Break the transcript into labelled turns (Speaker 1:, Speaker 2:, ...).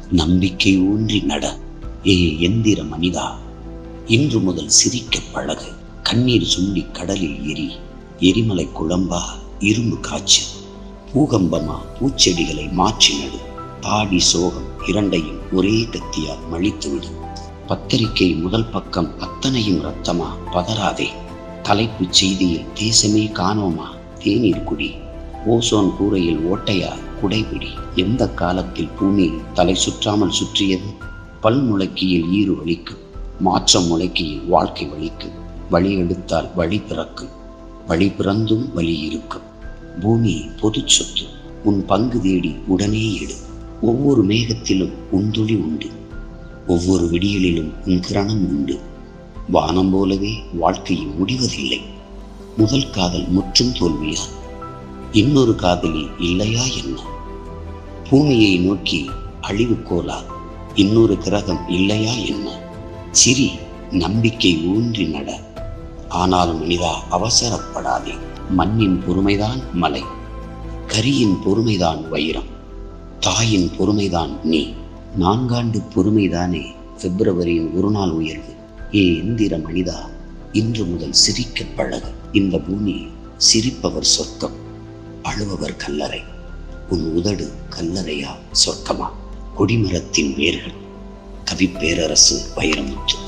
Speaker 1: நம்பிக்கை ஊன்றி நட ஏ எந்திர மனிதா இன்று முதல் சிரிக்க பழகு கண்ணீர் சுண்டி கடலில் எரி எரிமலை குழம்பா இரும்பு காய்ச்சு பூகம்பமா பூச்செடிகளை மாற்றி நடு பாடி சோகம் இரண்டையும் ஒரே கத்தியால் மழித்து விடு பத்திரிகை முதல் பக்கம் அத்தனையும் ரத்தமா பதறாதே தலைப்புச் செய்தியில் தேசமே காணோமா தேநீர் குடி ஓசோன் கூரையில் ஓட்டையா குடைபிடி எந்த காலத்தில் பூமி தலை சுற்றாமல் சுற்றியது பல் முளைக்கியில் ஈறு வலிக்கும் மாற்றம் முளைக்கியில் வாழ்க்கை வலிக்கும் வழி எடுத்தால் வழி பிறக்கும் வழி பிறந்தும் வழி இருக்கும் பூமி பொது சொத்து உன் பங்கு தேடி உடனே எடு ஒவ்வொரு மேகத்திலும் உன் துளி உண்டு ஒவ்வொரு விடியலிலும் உன் கிரணம் உண்டு வானம் போலவே வாழ்க்கையில் முடிவதில்லை முதல் காதல் முற்றும் தோல்வியா இன்னொரு காதலி இல்லையா என்ன பூமியை நோக்கி அழிவுக்கோலா இன்னொரு கிரகம் இல்லையா என்ன சிரி நம்பிக்கை ஊன்றி நட ஆனால் மனிதா அவசரப்படாதே மண்ணின் பொறுமைதான் மலை கரியின் பொறுமைதான் வைரம் தாயின் பொறுமைதான் நீ நான்காண்டு பொறுமைதானே பிப்ரவரியின் ஒரு நாள் உயர்வு ஏ எந்திர மனிதா இன்று முதல் சிரிக்க பழகு இந்த பூமி சிரிப்பவர் சொர்க்கம் அழுபவர் கல்லறை உன் உதடு கல்லறையா சொர்க்கமா கொடிமரத்தின் வேர்கள் கவி பேரரசு வைரமுத்து